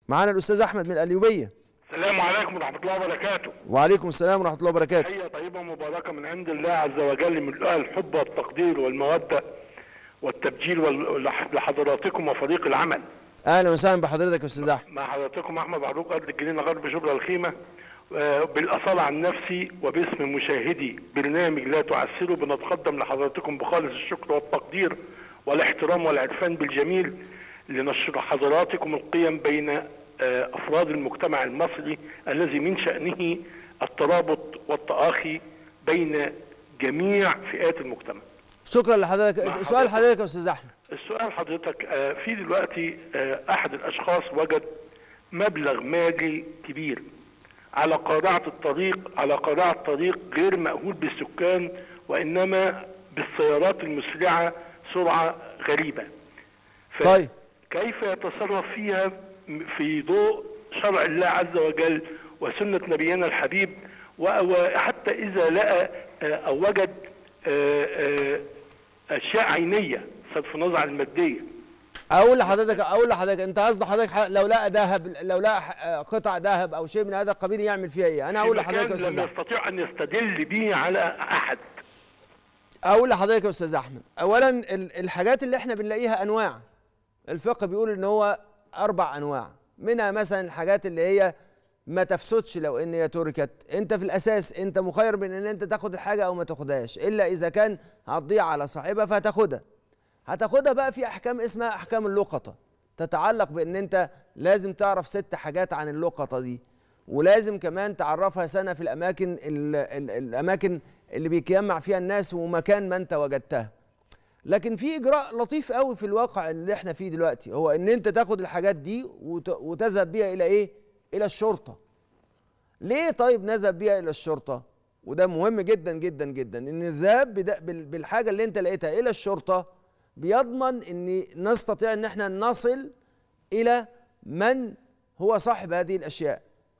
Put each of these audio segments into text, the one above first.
معانا الاستاذ احمد من القليوبيه السلام عليكم ورحمة الله وبركاته وعليكم السلام ورحمه الله وبركاته تحية طيبة مباركة من عند الله عز وجل من أهل الحب والتقدير والمودة والتبجيل وال- لح- لحضراتكم وفريق العمل اهلا وسهلا بحضرتك يا استاذ احمد مع حضراتكم أحمد عروق أرض الجنينة غرب شبرا الخيمة آه، بالأصالة عن نفسي وباسم مشاهدي برنامج لا تعسروا بنتقدم لحضراتكم بخالص الشكر والتقدير والاحترام والعرفان بالجميل لنشر حضراتكم القيم بين آه، أفراد المجتمع المصري الذي من شأنه الترابط والتآخي بين جميع فئات المجتمع شكرا لحضرتك مع سؤال حضرتك. حضرتك يا استاذ احمد السؤال حضرتك آه، في دلوقتي آه، احد الاشخاص وجد مبلغ مالي كبير على قارعة الطريق على قارعة طريق غير مأهول بالسكان وإنما بالسيارات المسرعة سرعة غريبة ف- طيب. كيف يتصرف فيها في ضوء شرع الله عز وجل وسنة نبينا الحبيب و- وحتى إذا لقى آه، أو وجد آه، آه، أشياء عينية صرف النظر عن المادية اقول لحضرتك اقول لحضرتك انت قصد حضرتك ح- لو لقى ذهب لو لقى ح- قطع ذهب او شيء من هذا القبيل يعمل فيها ايه انا اقول في لحضرتك يا مكان استاذ لم احمد يستطيع أن يستدل به على أحد اقول لحضرتك يا استاذ احمد اولا ال- الحاجات اللي احنا بنلاقيها انواع الفقه بيقول ان هو اربع انواع منها مثلا الحاجات اللي هي ما تفسدش لو ان هي تركت انت في الاساس انت مخير بين ان انت تاخد الحاجه او ما تاخدهاش الا اذا كان هتضيع على صاحبها فهتاخدها هتاخدها بقى في احكام اسمها احكام اللقطه تتعلق بان انت لازم تعرف ست حاجات عن اللقطه دي ولازم كمان تعرفها سنه في الاماكن ال ال الاماكن اللي بيتجمع فيها الناس ومكان ما انت وجدتها لكن في اجراء لطيف قوي في الواقع اللي احنا فيه دلوقتي هو ان انت تاخد الحاجات دي وت- وتذهب بيها الى ايه الى الشرطه ليه طيب نذهب بيها الى الشرطه وده مهم جدا جدا جدا ان الذهاب بدا- بال- بالحاجه اللي انت لقيتها الى الشرطه بيضمن ان نستطيع ان احنا نصل الى من هو صاحب هذه الاشياء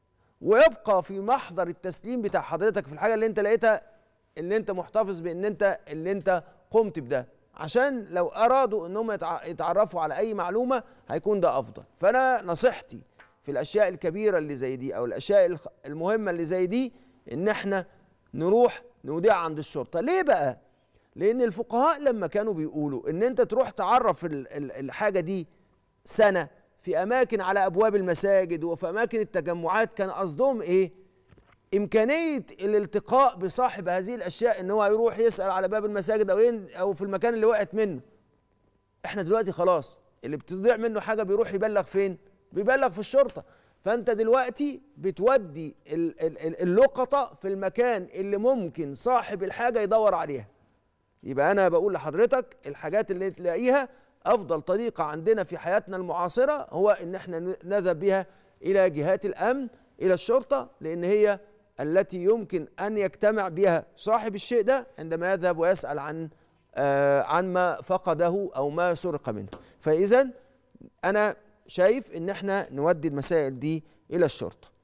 ويبقى في محضر التسليم بتاع حضرتك في الحاجه اللي انت لقيتها اللي انت محتفظ بان انت اللي انت قمت بده عشان لو ارادوا انهم يتع- يتعرفوا على اي معلومه هيكون ده افضل فانا نصيحتي في الاشياء الكبيره اللي زي دي او الاشياء الخ- المهمه اللي زي دي ان احنا نروح نوديها عند الشرطه ليه بقى لان الفقهاء لما كانوا بيقولوا ان انت تروح تعرف ال- ال- الحاجه دي سنه في اماكن على ابواب المساجد وفي اماكن التجمعات كان قصدهم ايه امكانيه الالتقاء بصاحب هذه الاشياء ان هو يروح يسال على باب المساجد او ين- او في المكان اللي وقعت منه احنا دلوقتي خلاص اللي بتضيع منه حاجه بيروح يبلغ فين بيبلغ في الشرطه فانت دلوقتي بتودي ال- ال- ال- اللقطه في المكان اللي ممكن صاحب الحاجه يدور عليها يبقى انا بقول لحضرتك الحاجات اللي تلاقيها افضل طريقه عندنا في حياتنا المعاصره هو ان احنا ن- نذهب بها الى جهات الامن الى الشرطه لان هي التي يمكن ان يجتمع بها صاحب الشيء ده عندما يذهب ويسال عن آه عن ما فقده او ما سرق منه فاذا انا شايف ان احنا نودي المسائل دي الى الشرطه